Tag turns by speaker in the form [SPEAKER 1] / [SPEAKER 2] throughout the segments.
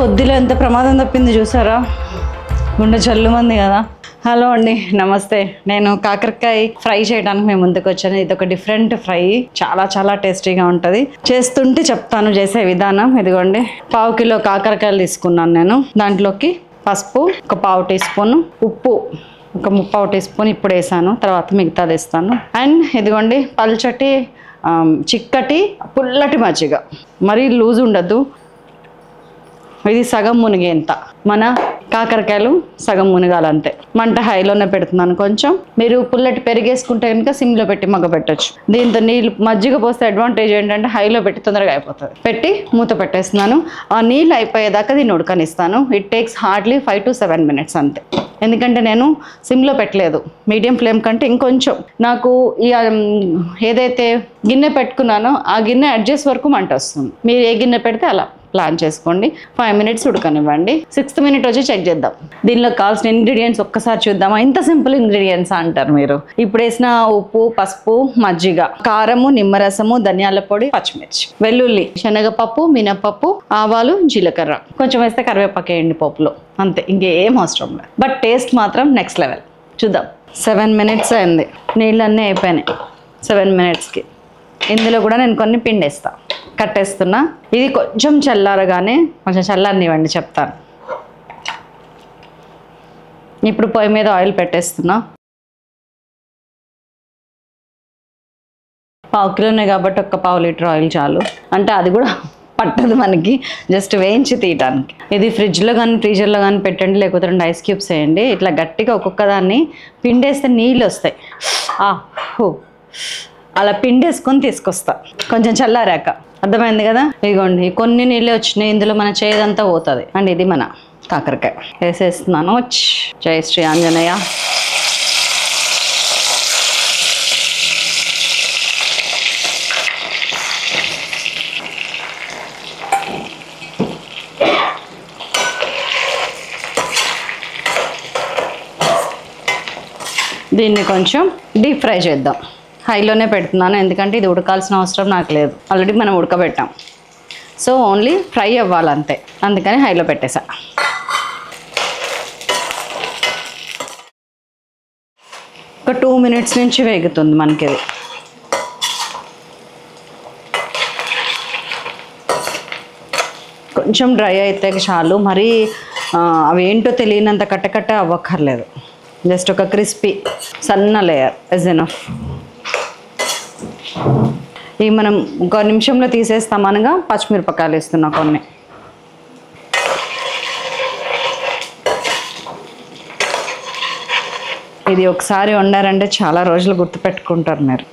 [SPEAKER 1] కొద్దిలో ఎంత ప్రమాదం తప్పింది చూసారా గుండె చల్లుమంది కదా హలో అండి నమస్తే నేను కాకరకాయ ఫ్రై చేయడానికి మేము ముందుకు వచ్చాను ఇది ఒక డిఫరెంట్ ఫ్రై చాలా చాలా టేస్టీగా ఉంటుంది చేస్తుంటే చెప్తాను చేసే విధానం ఇదిగోండి పావు కిలో కాకరకాయలు తీసుకున్నాను నేను దాంట్లోకి పసుపు ఒక పావు టీ స్పూన్ ఉప్పు ఒక ముప్పావు టీ స్పూన్ ఇప్పుడు వేసాను తర్వాత మిగతాది వేస్తాను అండ్ ఇదిగోండి పల్చటి ఆమ్, చిక్కటి పుల్లటి మజ్జిగ మరీ లూజ్ ఉండద్దు ఇది సగం మునిగేంత మన కాకరకాయలు సగం మునగాలంతే మంట హైలోనే పెడుతున్నాను కొంచెం మీరు పుల్లటి పెరిగేసుకుంటే కనుక సిమ్లో పెట్టి మగ్గ పెట్టచ్చు దీంతో నీళ్ళు మజ్జిగ పోస్తే అడ్వాంటేజ్ ఏంటంటే హైలో పెట్టి తొందరగా అయిపోతుంది పెట్టి మూత పెట్టేస్తున్నాను ఆ నీళ్ళు అయిపోయేదాకా దీన్ని ఉడకనిస్తాను it takes hardly five to seven minutes అంతే ఎందుకంటే నేను సిమ్లో పెట్టలేదు మీడియం ఫ్లేమ్ కంటే ఇంకొంచెం నాకు ఈ ఉమ్, ఏదైతే గిన్నె పెట్టుకున్నానో ఆ గిన్నె అడ్జస్ట్ వరకు మంట వస్తుంది మీరు ఏ గిన్నె పెడితే అలా ప్లాన్ చేసుకోండి ఫైవ్ మినిట్స్ ఉడకనివ్వండి సిక్స్త్ మినిట్ వచ్చి చెక్ చేద్దాం దీనిలో కావాల్సిన ఇంగ్రీడియంట్స్ ఒక్కసారి చూద్దామా ఇంత సింపుల్ ఇంగ్రీడియంట్స్ అంటారు మీరు ఇప్పుడు వేసిన ఉప్పు పసుపు మజ్జిగ కారము నిమ్మరసము ధనియాల పొడి పచ్చిమిర్చి వెల్లుల్లి శనగపప్పు మినపప్పు ఆవాలు జీలకర్ర కొంచెం వేస్తే కరివేపాకు వేయండి పోపులో అంతే ఇంకేం అవసరం లేదు బట్ టేస్ట్ మాత్రం నెక్స్ట్ లెవెల్ చూద్దాం సెవెన్ మినిట్స్ అయింది నీళ్ళన్నీ అయిపోయినాయి సెవెన్ మినిట్స్కి ఇందులో కూడా నేను కొన్ని పిండేస్తా కట్టేస్తున్నా ఇది కొంచెం చల్లారగానే కొంచెం చల్లారనివ్వండి చెప్తాను ఇప్పుడు పొయ్యి మీద ఆయిల్ పెట్టేస్తున్నా పావు కిలోనే కాబట్టి ఒక్క పావు లీటర్ ఆయిల్ చాలు అంటే అది కూడా పట్టదు మనకి జస్ట్ వేయించి తీయటానికి ఇది ఫ్రిడ్జ్లో కానీ ఫ్రీజర్లో కానీ పెట్టండి లేకపోతే రెండు ఐస్ క్యూబ్స్ వేయండి ఇట్లా గట్టిగా ఒక్కొక్క దాన్ని పిండేస్తే నీళ్ళు వస్తాయి ఆ, హూ. అలా పిండేసుకొని తీసుకొస్తా కొంచెం చల్లారాక అర్థమైంది కదా ఇదిగోండి కొన్ని నీళ్ళే వచ్చినాయి ఇందులో మన చేదంతా పోతుంది అండ్ ఇది మన కాకరకాయ వేసేస్తున్నాను ఛ్. జై శ్రీ ఆంజనేయ దీన్ని కొంచెం డీప్ ఫ్రై చేద్దాం హైలోనే పెడుతున్నాను ఎందుకంటే ఇది ఉడకాల్సిన అవసరం నాకు లేదు ఆల్రెడీ మనం ఉడకబెట్టాం సో ఓన్లీ ఫ్రై అవ్వాలంతే అందుకని హైలో పెట్టేసా ఒక టూ మినిట్స్ నుంచి వేగుతుంది మనకి ఇది కొంచెం డ్రై అయితే చాలు మరీ ఆ, అవి ఏంటో తెలియనంత కట్టకట్ట అవ్వక్కర్లేదు జస్ట్ ఒక క్రిస్పీ సన్న లేయర్ ఇస్ ఎనఫ్ ఇవి మనం ఒక నిమిషంలో తీసేస్తాం అనగా పచ్చిమిరపకాయలు వేస్తున్నా కొన్ని ఇది ఒకసారి వండారంటే చాలా రోజులు గుర్తుపెట్టుకుంటారు మీరు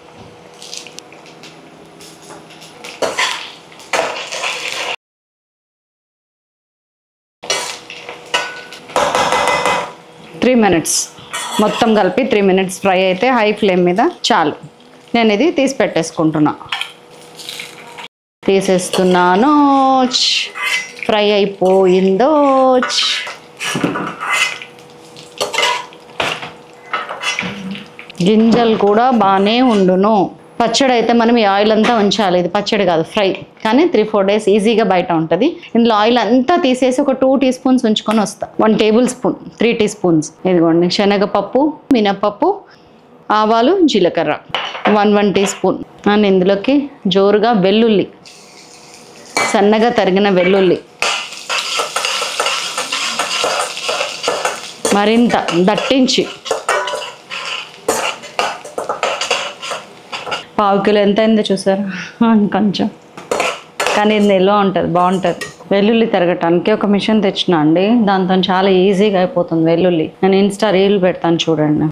[SPEAKER 1] త్రీ మినిట్స్ మొత్తం కలిపి త్రీ మినిట్స్ ఫ్రై అయితే హై ఫ్లేమ్ మీద చాలు నేను ఇది తీసి పెట్టేసుకుంటున్నా తీసేస్తున్నాను ఫ్రై అయిపోయిందో గింజలు కూడా బాగానే ఉండును పచ్చడి అయితే మనం ఈ ఆయిల్ అంతా ఉంచాలి ఇది పచ్చడి కాదు ఫ్రై కానీ త్రీ ఫోర్ డేస్ ఈజీగా బయట ఉంటుంది ఇందులో ఆయిల్ అంతా తీసేసి ఒక టూ టీ స్పూన్స్ ఉంచుకొని వస్తా one tablespoon three teaspoons ఇదిగోండి శనగపప్పు మినపప్పు ఆవాలు జీలకర్ర one one teaspoon and ఇందులోకి జోరుగా వెల్లుల్లి సన్నగా తరిగిన వెల్లుల్లి మరింత దట్టించి పావు కిలో ఎంత అయిందో చూసారా కొంచెం కానీ ఇది నిల్వ ఉంటుంది బాగుంటుంది వెల్లుల్లి తిరగటానికి ఒక మిషన్ తెచ్చిన అండి దాంతో చాలా ఈజీగా అయిపోతుంది వెల్లుల్లి నేను ఇన్స్టా రీల్ పెడతాను చూడండి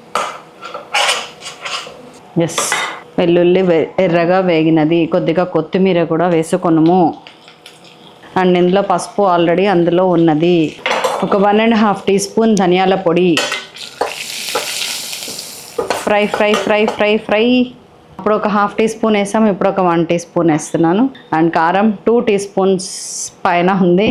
[SPEAKER 1] ఎస్ వెల్లుల్లి వే- ఎర్రగా వేగినది కొద్దిగా కొత్తిమీర కూడా వేసుకొనుము అండ్ ఇందులో పసుపు ఆల్రెడీ అందులో ఉన్నది ఒక one and half teaspoon ధనియాల పొడి fry fry fry fry fry ఇప్పుడు ఒక హాఫ్ టీ స్పూన్ వేసాం ఇప్పుడు ఒక వన్ టీ స్పూన్ వేస్తున్నాను అండ్ కారం టూ టీ స్పూన్స్ పైన ఉంది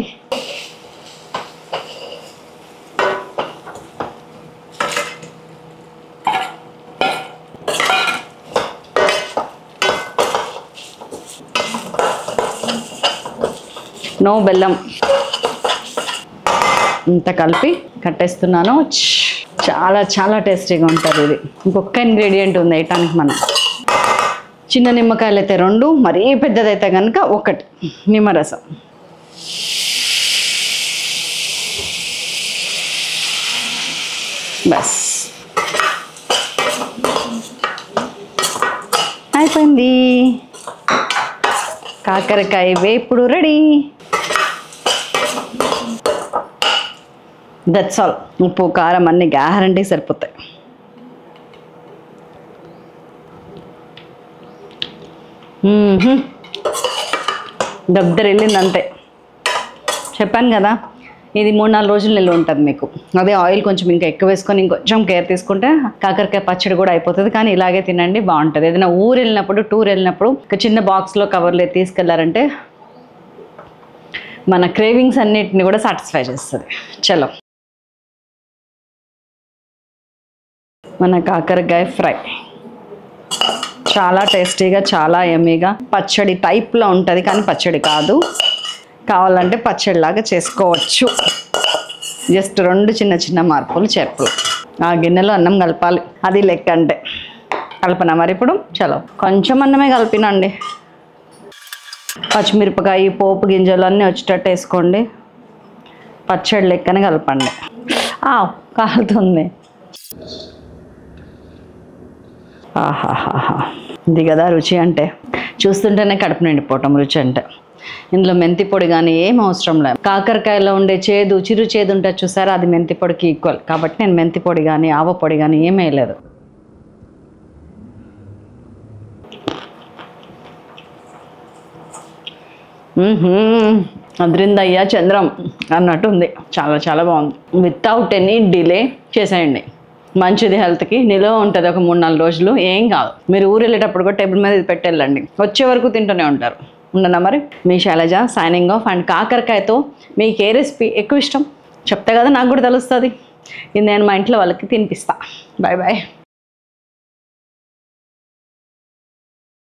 [SPEAKER 1] నో బెల్లం ఇంత కలిపి కట్టేస్తున్నాను ఛ్! చాలా చాలా టేస్టీగా ఉంటుంది ఇది ఇంకొక ఇంగ్రీడియంట్ ఉంది వేయటానికి మనం చిన్న నిమ్మకాయలు అయితే రెండు మరీ పెద్దదైతే కనుక ఒకటి నిమ్మరసం బస్ అయిపోయింది కాకరకాయ వేపుడు రెడీ దట్స్ ఆల్ ఉప్పు కారం అన్ని గ్యారంటీ సరిపోతాయి మ్మ్హ్మ్. దగ్గర వెళ్ళింది అంతే చెప్పాను కదా ఇది మూడు నాలుగు రోజులు నిల్వ ఉంటుంది మీకు అదే ఆయిల్ కొంచెం ఇంకా ఎక్కువ వేసుకొని ఇంకొంచెం కేర్ తీసుకుంటే కాకరకాయ పచ్చడి కూడా అయిపోతుంది కానీ ఇలాగే తినండి బాగుంటుంది ఏదైనా ఊరు వెళ్ళినప్పుడు టూర్ వెళ్ళినప్పుడు ఒక చిన్న బాక్స్లో కవర్లో తీసుకెళ్లారంటే మన క్రేవింగ్స్ అన్నిటిని కూడా సాటిస్ఫై చేస్తుంది చలో మన కాకరకాయ ఫ్రై చాలా టేస్టీగా చాలా ఎమ్మీగా పచ్చడి టైప్లో ఉంటుంది కానీ పచ్చడి కాదు కావాలంటే పచ్చడిలాగా చేసుకోవచ్చు జస్ట్ రెండు చిన్న చిన్న మార్పులు చేర్పులు ఆ గిన్నెలో అన్నం కలపాలి అది లెక్క అంటే కలపనా మరి ఇప్పుడు చలో కొంచెం అన్నమే కలిపినండి పచ్చిమిరపకాయ పోపు గింజలు అన్నీ వచ్చేటట్టు వేసుకోండి పచ్చడి లెక్కనే కలపండి ఆ కాలుతుంది ఆహాహాహా ఇది కదా రుచి అంటే చూస్తుంటేనే కడుపు నిండిపోవటం రుచి అంటే ఇందులో మెంతి పొడి కానీ ఏం అవసరం లేదు కాకరకాయలో ఉండే చేదు చిరు చేదు ఉంటుంది చూసారా అది మెంతి పొడికి ఈక్వల్ కాబట్టి నేను మెంతి పొడి కానీ ఆవ పొడి కానీ ఏమీ వేయలేదు మ్మ్హ్మ్. అదిరిందయ్యా చంద్రం అన్నట్టు ఉంది చాలా చాలా బాగుంది వితౌట్ ఎనీ డిలే చేసేయండి మంచిది హెల్త్కి నిలువ ఉంటుంది ఒక మూడు నాలుగు రోజులు ఏం కాదు మీరు ఊరు వెళ్ళేటప్పుడు కూడా టేబుల్ మీద ఇది పెట్టెళ్ళండి వచ్చే వరకు తింటూనే ఉంటారు ఉండనా మరి మీ శైలజ సైనింగ్ ఆఫ్ అండ్ కాకరకాయతో మీకు ఏ రెసిపీ ఎక్కువ ఇష్టం చెప్తే కదా నాకు కూడా తెలుస్తుంది ఇది నేను మా ఇంట్లో వాళ్ళకి తినిపిస్తా బాయ్ బాయ్